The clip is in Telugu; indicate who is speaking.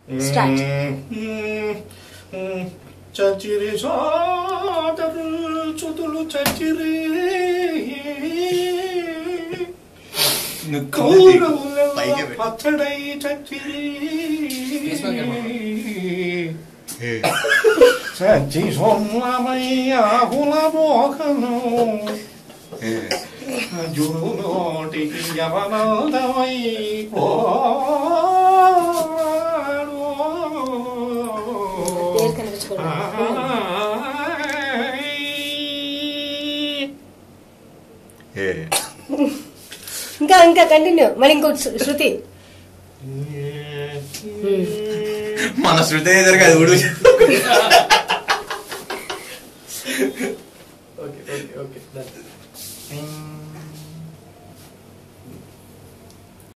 Speaker 1: Start.
Speaker 2: చచ్చిరి సోదరు చుతులు చచ్చిరి కౌరవుల
Speaker 3: పైకే పెట్టు.
Speaker 2: పచ్చడై చచ్చిరి చచ్చి సొమ్మమయ్య కులమోకను జురులోటికి యవనోదమై
Speaker 1: పేరు కనిపించకూడదు ఇంకా ఇంకా కంటిన్యూ మళ్ళీ ఇంకోటి శృ- శృతి
Speaker 3: మన శృతి ఎదురుగా అది ఉడు
Speaker 2: ఓకే ఓకే ఓకే